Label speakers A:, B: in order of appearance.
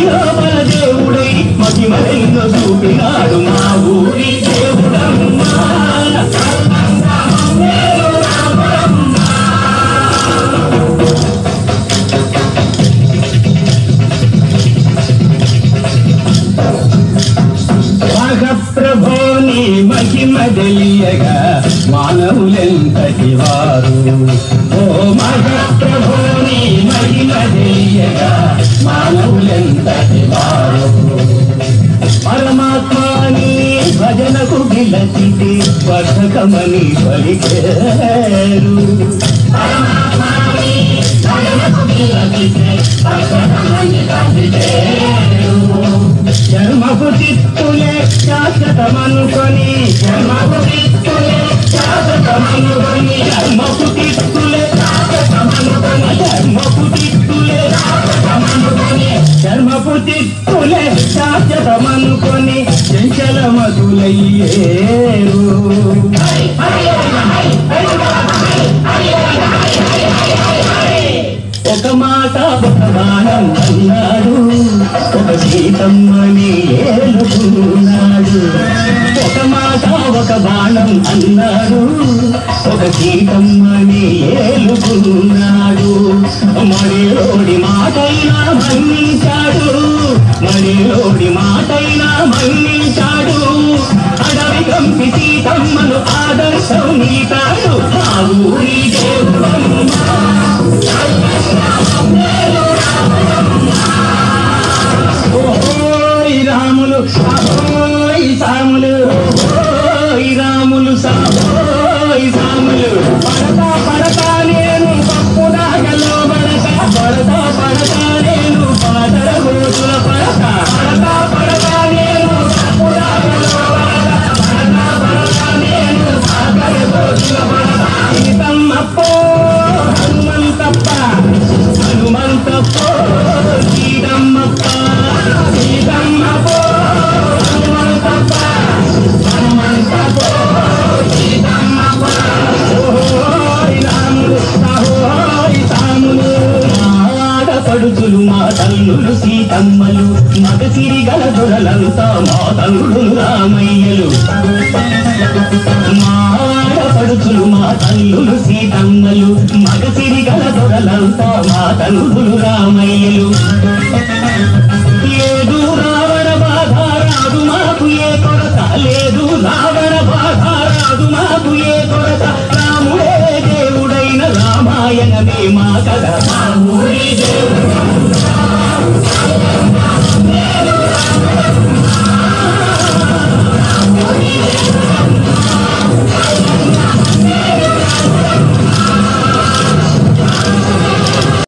A: లోపల దేవుడై మహిమలెన్నో చూపినాడు మా ఊరి దేవుడమ్మా ప్రభోని మహిమ తెలియగా మానవులెంతటి వారు ఓ మహప్రభోని మహిమ తెలియగా మానవులెంతటి వారు పరమాత్మాని భజనకు పిలచితే వర్ధకమని పలికేరు పరమాత్మాని భజనకు పిలచితే వర్ధకమని పలికేరు జన్మకు చిత్తులే శాశ్వతమనుకొని జన్మకు చిత్తులే శాశ్వతమనుకొని జన్మకు చిత్తులే శాశ్వతమనుకొని జన్మకు చిత్తులే శాశ్వతమనుకొని జన్మకు చిత్తులే శాశ్వతమనుకొని చంచలమతులయ్యేరు ఒక మాట ఒక బాణం అన్నాడు ఒక సీతమ్మని ఏలుకున్నాడు ఒక మాట ఒక బాణం అన్నాడు ఒక సీతమ్మని ఏలుకున్నాడు మడిలోడి మాటైనా మన్నించాడు మడిలోడి మాటైనా మన్నించాడు అడవి కంపి సీతమ్మను ఆదర్శం నీతాడు ఆ ఊరి దేవుడమ్మా ఓయ్ రాములు ఓయ్ సాములు ఓయ్ రాములు సామోయ్ సాములు పడతా పడతా నేను పప్పు దాగలో పడతా పడతా పడతా నేను పాతర రోజుల పడతా పడతా పడతా నేను పప్పు దాగలో పడతా పడతా పడతా నేను పాతర రోజుల పడతా సీతమ్మప్పో హనుమంతప్ప హనుమంతప్పో సీతమ్మప్ప సీతమ్మప్పో హనుమంతప్ప హనుమంతప్పో సీతమ్మప్ప ఓయ్ రాములు ఓయ్ సాములు ఆడపడుచులు మా తల్లులు సీతమ్మలు మగసిరి గల దొరలంతా మా తల్లులు రామయ్యలు మా ఆడపడుచులు మా తల్లులు సీతమ్మలు మగసిరి గల దొరలంతా మా తల్లులు రామయ్యలు లేదు రావణ బాధ రాదు మాకు ఏ కొరత లేదు రావణ బాధ రాదు మాకు ఏ కొరత రాముడే దేవుడైన రామాయణమే మా కథ మా ఊరి దేవుడు